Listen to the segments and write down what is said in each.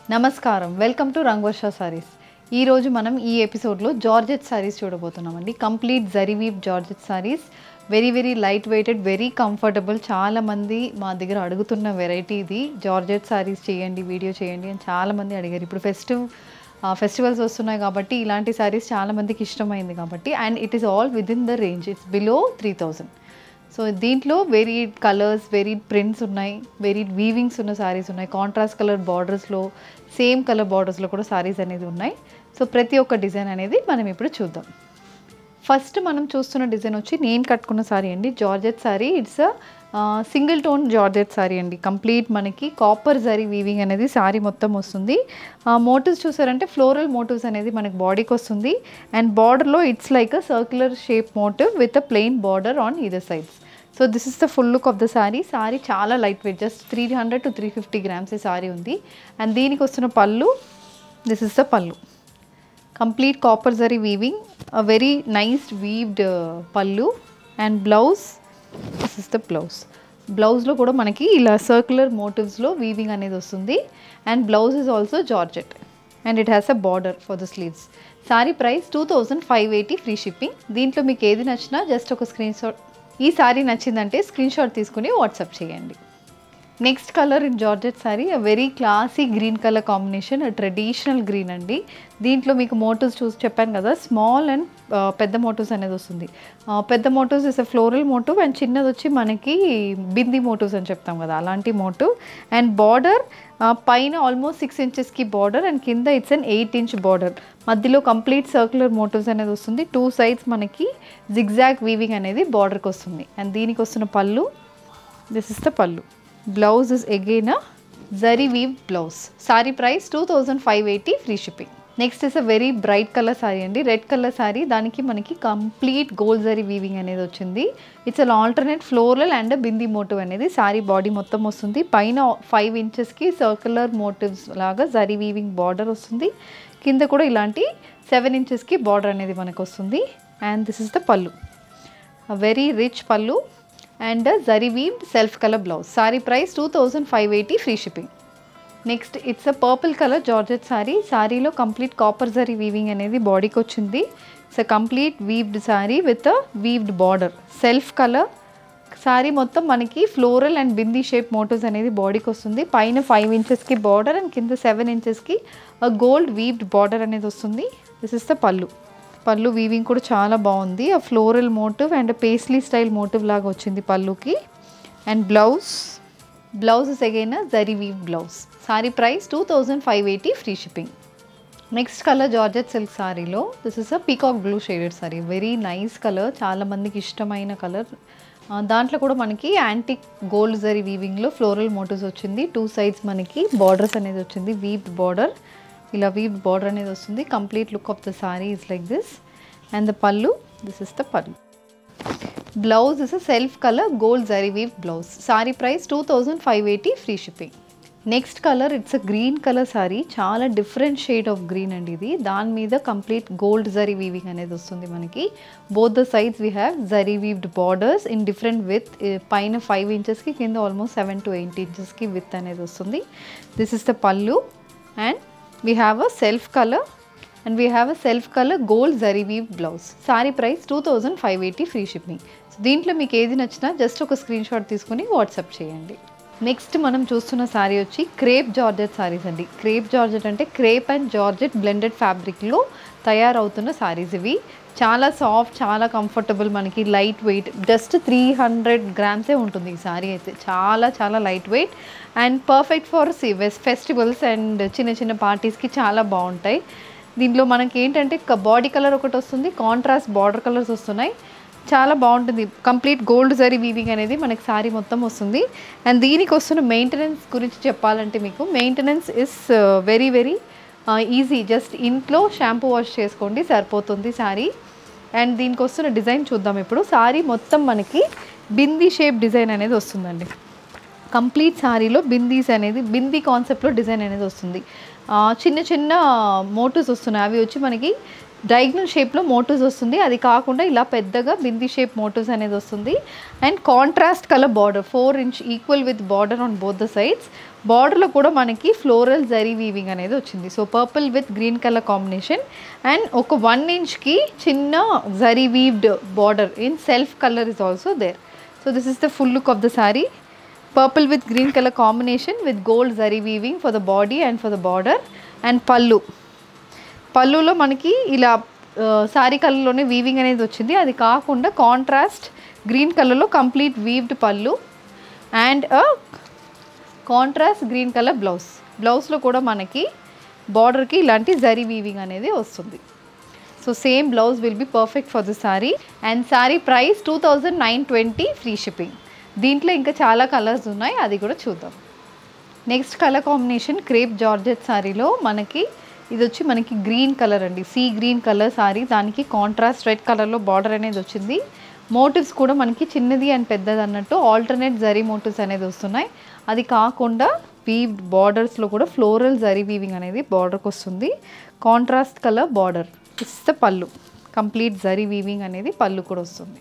నమస్కారం welcome to రంగోష saris ఈరోజు మనం ఈ ఎపిసోడ్లో జార్జెట్ సారీస్ చూడబోతున్నామండి కంప్లీట్ జరీవీప్ georgette saris very very light weighted very comfortable చాలామంది మా దగ్గర అడుగుతున్న వెరైటీ ఇది జార్జెట్ సారీస్ చేయండి వీడియో చేయండి అని చాలామంది అడిగారు ఇప్పుడు ఫెస్టివ్ ఫెస్టివల్స్ వస్తున్నాయి కాబట్టి ఇలాంటి సారీస్ చాలామందికి ఇష్టమైంది కాబట్టి and it is all within the range it's below three thousand so దీంట్లో వెరీడ్ కలర్స్ వెరీడ్ ప్రింట్స్ ఉన్నాయి వెరీడ్ వీవింగ్స్ ఉన్న సారీస్ ఉన్నాయి కాంట్రాస్ట్ కలర్ బార్డర్స్లో సేమ్ కలర్ బార్డర్స్లో కూడా సారీస్ అనేది ఉన్నాయి సో ప్రతి ఒక్క డిజైన్ అనేది మనం ఇప్పుడు చూద్దాం ఫస్ట్ మనం చూస్తున్న డిజైన్ వచ్చి నేను కట్టుకున్న సారీ అండి georgette sari it's single tone georgette sari అండి కంప్లీట్ మనకి కాపర్ జరీ వీవింగ్ అనేది సారీ మొత్తం వస్తుంది మోటివ్స్ చూసారంటే ఫ్లోరల్ మోటివ్స్ అనేది మనకి బాడీకి వస్తుంది అండ్ బార్డర్లో it's like a circular shape motif with a plain border on either sides so this is the full look of the sari sari చాలా light weight just three hundred to three fifty grams ఈ సారీ ఉంది and దీనికి వస్తున్న pallu this is the pallu complete copper zari weaving a very nice weaved pallu and blouse this is the blouse బ్లౌజ్లో కూడా మనకి ఇలా circular మోటివ్స్లో వీవింగ్ అనేది వస్తుంది and blouse is also georgette and it has a border for the sleeves sari price two thousand five eighty free shipping దీంట్లో మీకు ఏది నచ్చినా జస్ట్ ఒక స్క్రీన్ షాట్ ఈ సారీ నచ్చిందంటే స్క్రీన్ షాట్ తీసుకుని వాట్సాప్ చేయండి next colour in georgette sari very classy green colour combination traditional green అండి దీంట్లో మీకు మోటివ్స్ చూసి చెప్పాను కదా స్మాల్ అండ్ పెద్ద మోటివ్స్ అనేది వస్తుంది ఆ, పెద్ద motifs is a floral motif and చిన్నది వచ్చి మనకి బింది మోటివ్స్ అని చెప్తాం కదా అలాంటి మోటివ్ అండ్ బార్డర్ పైన ఆల్మోస్ట్ సిక్స్ ఇంచెస్కి బార్డర్ అండ్ కింద it's an eight inch border మధ్యలో కంప్లీట్ సర్క్యులర్ మోటివ్స్ అనేది వస్తుంది టూ సైడ్స్ మనకి జిగ్జాగ్ వీవింగ్ అనేది బార్డర్కి వస్తుంది అండ్ దీనికి వస్తున్న pallu this is the pallu blouse is again a zari weave blouse sari price two thousand five eighty free shipping next is a very bright colour sari అండి రెడ్ కలర్ సారీ దానికి మనకి కంప్లీట్ గోల్డ్ జరీ వీవింగ్ అనేది వచ్చింది it's an alternate floral and bindi motif అనేది sari body మొత్తం వస్తుంది పైన five ఇంచెస్కి సర్క్యులర్ మోటివ్స్ లాగా జరీ వీవింగ్ బార్డర్ వస్తుంది కింద కూడా ఇలాంటి సెవెన్ ఇంచెస్కి బార్డర్ అనేది మనకు వస్తుంది and this is the pallu very rich pallu and zari weaved self colour blouse sari price two thousand five eighty free shipping next it's a purple colour georgette sari సారీలో కంప్లీట్ కాపర్ జరీ వీవింగ్ అనేది బాడీకి వచ్చింది it's a complete weaved sari with a weaved border self colour sari మొత్తం మనకి floral and bindi shape motifs అనేది బాడీకి వస్తుంది పైన ఫైవ్ ఇంచెస్కి బార్డర్ అండ్ కింద సెవెన్ ఇంచెస్కి గోల్డ్ వీవ్డ్ బార్డర్ అనేది వస్తుంది దిస్ ఇస్ ద పళ్ళు పళ్ళు వీవింగ్ కూడా చాలా బాగుంది ఆ floral motif and paisley style motif లాగా వచ్చింది పళ్ళుకి and blouse blouse is again zari weave blouse sari price two thousand five eighty free shipping next colour georgette silk సారీలో this is a peacock blue shaded sari very nice colour చాలా మందికి ఇష్టమైన colour దాంట్లో కూడా మనకి యాంటిక్ గోల్డ్ జరీ వీవింగ్లో ఫ్లోరల్ మోటివ్స్ వచ్చింది two sides మనకి బార్డర్స్ అనేది వచ్చింది వీవ్డ్ బార్డర్ ఇలా వీవ్డ్ బార్డర్ అనేది వస్తుంది complete look of the sari is like this and the pallu this is the pallu blouse is a self colour gold zari weave blouse sari price two thousand five eighty free shipping next colour it's a green colour sari చాలా different shade of green అండి ఇది దాని మీద complete gold zari weaving అనేది వస్తుంది మనకి both the sides we have zari weaved borders in different with పైన five ఇంచెస్కి కింద ఆల్మోస్ట్ సెవెన్ టు ఎయిట్ ఇంచెస్కి విత్ అనేది వస్తుంది this is the pallu and we have a self colour and we have a self colour gold zari weave blouse sari price two thousand five eighty free shipping so దీంట్లో మీకు ఏది నచ్చినా just ఒక screen shot తీసుకుని WhatsApp చేయండి next మనం చూస్తున్న sorry వచ్చి క్రేప్ జార్జెట్ సారీస్ అండి క్రేప్ జార్జెట్ అంటే క్రేప్ అండ్ జార్జెట్ బ్లెండెడ్ ఫ్యాబ్రిక్లో తయారవుతున్న సారీస్ ఇవి చాలా సాఫ్ట్ చాలా కంఫర్టబుల్ మనకి light weight just three hundred గ్రామ్సే ఉంటుంది ఈ సారీ అయితే చాలా చాలా light weight and perfect for festivals and చిన్న చిన్న పార్టీస్కి చాలా బాగుంటాయి దీంట్లో మనకి ఏంటంటే బాడీ కలర్ ఒకటి వస్తుంది కాంట్రాస్ట్ బార్డర్ కలర్స్ వస్తున్నాయి చాలా బాగుంటుంది కంప్లీట్ గోల్డ్ జరీ వీవింగ్ అనేది మనకి సారీ మొత్తం వస్తుంది అండ్ దీనికి వస్తున్న మెయింటెనెన్స్ గురించి చెప్పాలంటే మీకు maintenance is very very easy just ఇంట్లో షాంపూ వాష్ చేసుకోండి సరిపోతుంది సారీ అండ్ దీనికి వస్తున్న డిజైన్ చూద్దాం ఇప్పుడు సారీ మొత్తం మనకి బిందీ షేప్ డిజైన్ అనేది వస్తుందండి కంప్లీట్ సారీలో బిందీస్ అనేది బిందీ కాన్సెప్ట్లో డిజైన్ అనేది వస్తుంది ఆ, చిన్న చిన్న మోటివ్స్ వస్తున్నాయి అవి వచ్చి మనకి డయాగ్నల్ షేప్లో మోటివ్స్ వస్తుంది అది కాకుండా ఇలా పెద్దగా బిందీ షేప్ మోటివ్స్ అనేది వస్తుంది and contrast colour border four inch equal with border on both the sides బార్డర్లో కూడా మనకి ఫ్లోరల్ జరీ వీవింగ్ అనేది వచ్చింది so purple with green colour combination and ఒక వన్ ఇంచ్కి చిన్న zari weaved border in self colour is also there so this is the full look of the sari purple with green colour combination with gold zari weaving for the body and for the border and pallu పళ్ళులో మనకి ఇలా శారీ కలర్లోనే weaving అనేది వచ్చింది అది కాకుండా contrast green కలర్లో complete weaved pallu and contrast green colour blouse బ్లౌజ్లో కూడా మనకి బార్డర్కి ఇలాంటి జరీ వీవింగ్ అనేది వస్తుంది so same blouse will be perfect for the sari and sari price two thousand nine twenty free shipping దీంట్లో ఇంకా చాలా కలర్స్ ఉన్నాయి అది కూడా చూద్దాం next colour combination crepe georgette శారీలో మనకి ఇది వచ్చి మనకి గ్రీన్ కలర్ అండి సీ గ్రీన్ కలర్ శారీ దానికి కాంట్రాస్ట్ రెడ్ కలర్లో బార్డర్ అనేది వచ్చింది మోటివ్స్ కూడా మనకి చిన్నది అండ్ పెద్దది అన్నట్టు ఆల్టర్నేట్ జరీ మోటివ్స్ అనేది వస్తున్నాయి అది కాకుండా వీవ్ బార్డర్స్లో కూడా ఫ్లోరల్ జరీ వీవింగ్ అనేది బార్డర్కి వస్తుంది కాంట్రాస్ట్ కలర్ బార్డర్ ఇస్తే పళ్ళు కంప్లీట్ జరీ వీవింగ్ అనేది పళ్ళు కూడా వస్తుంది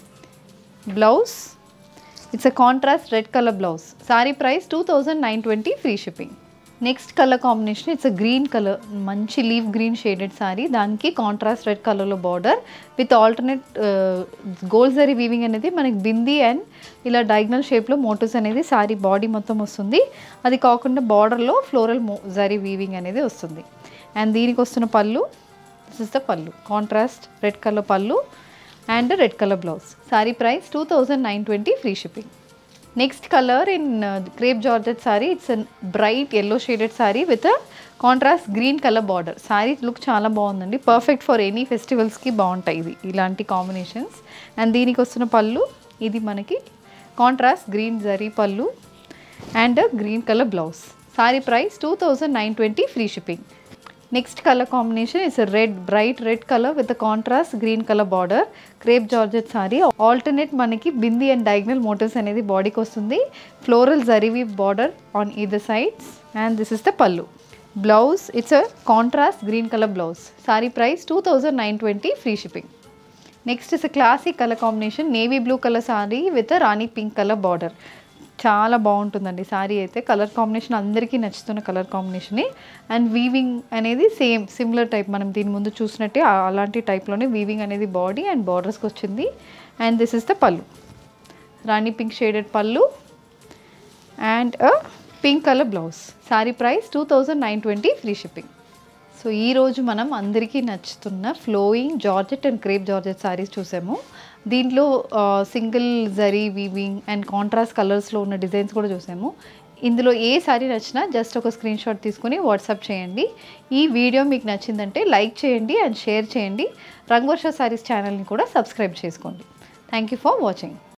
blouse it's a contrast red colour blouse sari price two thousand nine twenty free shipping next colour combination it's a green colour మంచి లీవ్ గ్రీన్ షేడెడ్ సారీ దానికి కాంట్రాస్ట్ రెడ్ కలర్లో border with alternate gold zari weaving అనేది మనకి bindi and ఇలా diagonal షేప్లో మోటోస్ అనేది sari body మొత్తం వస్తుంది అది కాకుండా బార్డర్లో ఫ్లోరల్ మో జరీ వీవింగ్ అనేది వస్తుంది అండ్ దీనికి వస్తున్న pallu this is the pallu contrast red colour pallu and red colour blouse sari price two thousand nine twenty free shipping next colour in crepe georgette sari it's an bright yellow shaded sari with contrast green colour border sari look చాలా బాగుందండి perfect for any ఫెస్టివల్స్కి బాగుంటాయి ఇది ఇలాంటి combinations and దీనికి వస్తున్న పళ్ళు ఇది మనకి contrast green zari pallu and green colour blouse sari price two thousand nine twenty free shipping next colour combination is red bright red colour with contrast green colour border crepe georgette sari alternate మనకి bindi and diagonal motifs అనేది బాడీకి వస్తుంది floral జరీవి border on either sides and this is the pallu blouse it's a contrast green colour blouse sari price two thousand nine twenty free shipping next is classic colour combination navy blue colour sari with rani pink colour border చాలా బాగుంటుందండి సారీ అయితే colour combination అందరికీ నచ్చుతున్న colour కాంబినేషనే and weaving అనేది same similar type మనం దీని ముందు చూసినట్టే ఆ- అలాంటి టైప్లోనే వీవింగ్ అనేది బాడీ అండ్ బార్డర్స్కి వచ్చింది and this is the pallu rani pink shaded pallu and pink colour blouse sari price two thousand nine twenty free shipping so ఈరోజు మనం అందరికీ నచ్చుతున్న flowing georgette and crepe georgette saris చూసాము దీంట్లో single zari weaving and contrast కలర్స్లో ఉన్న డిజైన్స్ కూడా చూసాము ఇందులో ఏ సారీ నచ్చినా జస్ట్ ఒక స్క్రీన్ షాట్ తీసుకుని వాట్సాప్ చేయండి ఈ వీడియో మీకు నచ్చిందంటే లైక్ చేయండి అండ్ షేర్ చేయండి రంగవర్ష సారీస్ ఛానల్ని కూడా సబ్స్క్రైబ్ చేసుకోండి థ్యాంక్ యూ ఫర్ వాచింగ్